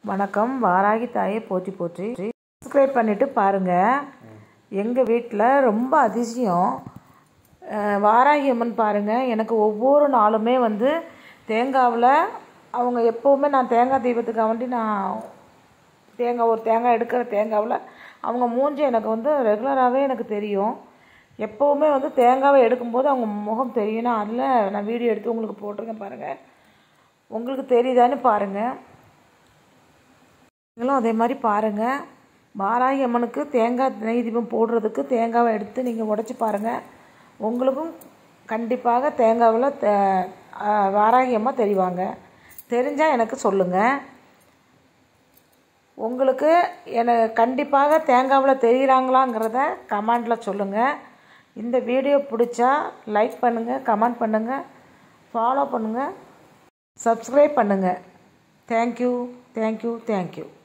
வணக்கம் வாராகி தாயை போற்றி போற்றி சப்ஸ்கிரைப் பண்ணிவிட்டு பாருங்கள் எங்கள் வீட்டில் ரொம்ப அதிசயம் அஹ், வாராகி அம்மன் பாருங்கள் எனக்கு ஒவ்வொரு நாளுமே வந்து தேங்காவில் அவங்க எப்போவுமே நான் தேங்காய் தீபத்துக்காக வேண்டி நான் தேங்காய் ஒரு தேங்காய் எடுக்கிற தேங்காவில் அவங்க மூஞ்சி எனக்கு வந்து ரெகுலராகவே எனக்கு தெரியும் எப்போவுமே வந்து தேங்காவை எடுக்கும்போது அவங்க முகம் தெரியும் நான் அதில் நான் வீடியோ எடுத்து உங்களுக்கு போட்டிருக்கேன் பாருங்கள் உங்களுக்கு தெரியுதான்னு பாருங்கள் நீங்களும் அதே மாதிரி பாருங்கள் வாராகி அம்மனுக்கு தேங்காய் நெய் தீபம் போடுறதுக்கு தேங்காவை எடுத்து நீங்கள் உடச்சி பாருங்கள் உங்களுக்கும் கண்டிப்பாக தேங்காவில் தே ஆ, வாராகி அம்மா தெரிவாங்க தெரிஞ்சால் எனக்கு சொல்லுங்கள் உங்களுக்கு என கண்டிப்பாக தேங்காவில் தெரிகிறாங்களாங்கிறத கமெண்டில் சொல்லுங்கள் இந்த வீடியோ பிடிச்சா லைக் பண்ணுங்கள் கமெண்ட் பண்ணுங்கள் ஃபாலோ பண்ணுங்கள் சப்ஸ்கிரைப் பண்ணுங்கள் தேங்க்யூ தேங்க்யூ தேங்க்யூ